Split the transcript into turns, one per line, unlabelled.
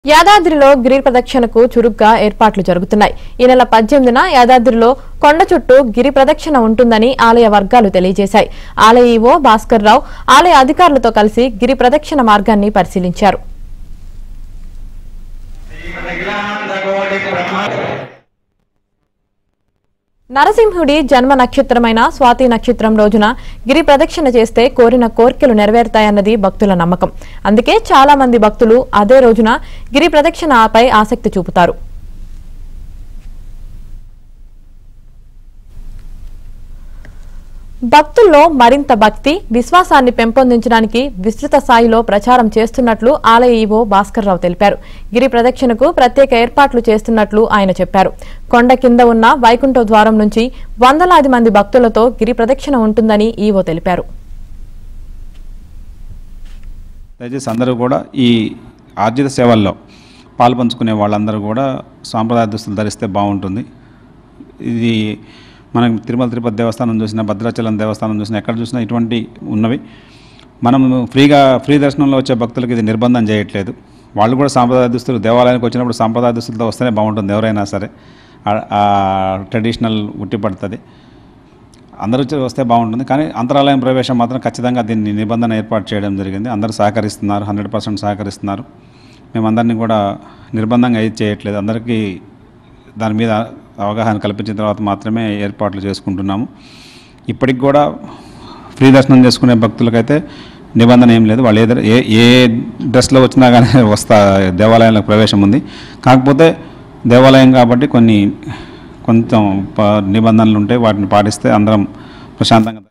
యాదాద్రిలో గిరి ప్రదక్షిణకు చురుగ్గా ఏర్పాట్లు జరుగుతున్నాయి ఈ నెల పద్దెనిమిదిన యాదాద్రిలో కొండ చుట్టూ గిరి ప్రదక్షిణ ఉంటుందని ఆలయ వర్గాలు తెలియజేశాయి ఆలయ ఈవో భాస్కర్ రావు ఆలయ అధికారులతో కలిసి గిరి ప్రదక్షిణ మార్గాన్ని పరిశీలించారు నరసింహుడి జన్మ నక్షత్రమైన స్వాతి నక్షత్రం రోజున గిరి ప్రదక్షిణ చేస్తే కోరిన కోర్కెలు నెరవేరుతాయన్నది భక్తుల నమ్మకం అందుకే చాలా మంది భక్తులు అదే రోజున గిరి ప్రదక్షిణపై ఆసక్తి చూపుతారు భక్తుల్లో మరింత భక్తి విశ్వాసాన్ని పెంపొందించడానికి విస్తృత స్థాయిలో ప్రచారం చేస్తున్నట్లు ఆలయ ఈవో భాస్కర్రావు తెలిపారు గిరి ప్రదక్షిణకు ప్రత్యేక ఏర్పాట్లు చేస్తున్నట్లు ఆయన చెప్పారు కొండ కింద ఉన్న వైకుంఠ ద్వారం నుంచి వందలాది మంది భక్తులతో గిరి ప్రదక్షిణ ఉంటుందని ఈవో తెలిపారు
దయచేసి అందరూ కూడా ఈ ఆర్జిత సేవల్లో పాల్పంచుకునే వాళ్ళందరూ కూడా సాంప్రదాయ దుస్తులు ధరిస్తే బాగుంటుంది ఇది మనం తిరుమల తిరుపతి దేవస్థానం చూసినా భద్రాచలం దేవస్థానం చూసినా ఎక్కడ చూసినా ఇటువంటి ఉన్నవి మనం ఫ్రీగా ఫ్రీ దర్శనంలో వచ్చే భక్తులకి ఇది నిర్బంధం చేయట్లేదు వాళ్ళు కూడా సాంప్రదాయ దుస్తులు దేవాలయానికి వచ్చినప్పుడు సాంప్రదాయ దుస్తులతో వస్తేనే బాగుంటుంది ఎవరైనా సరే ఆ- ఆ ట్రెడిషనల్ ఉట్టి పడుతుంది అందరూ వచ్చి వస్తే బాగుంటుంది కానీ అంతరాలయం ప్రవేశం మాత్రం ఖచ్చితంగా దీన్ని నిబంధన ఏర్పాటు చేయడం జరిగింది అందరూ సహకరిస్తున్నారు హండ్రెడ్ పర్సెంట్ సహకరిస్తున్నారు మేమందరినీ కూడా నిర్బంధంగా ఏది చేయట్లేదు అందరికీ దాని మీద అవగాహన కల్పించిన తర్వాత మాత్రమే ఏర్పాట్లు చేసుకుంటున్నాము ఇప్పటికి కూడా ఫ్రీ దర్శనం చేసుకునే భక్తులకైతే నిబంధన ఏం లేదు వాళ్ళు ఏదైనా ఏ ఏ డ్రెస్లో వచ్చినా కానీ వస్తా దేవాలయంలో ప్రవేశం ఉంది కాకపోతే దేవాలయం కాబట్టి కొన్ని కొంచెం ప- నిబంధనలు ఉంటాయి వాటిని పాటిస్తే అందరం ప్రశాంతంగా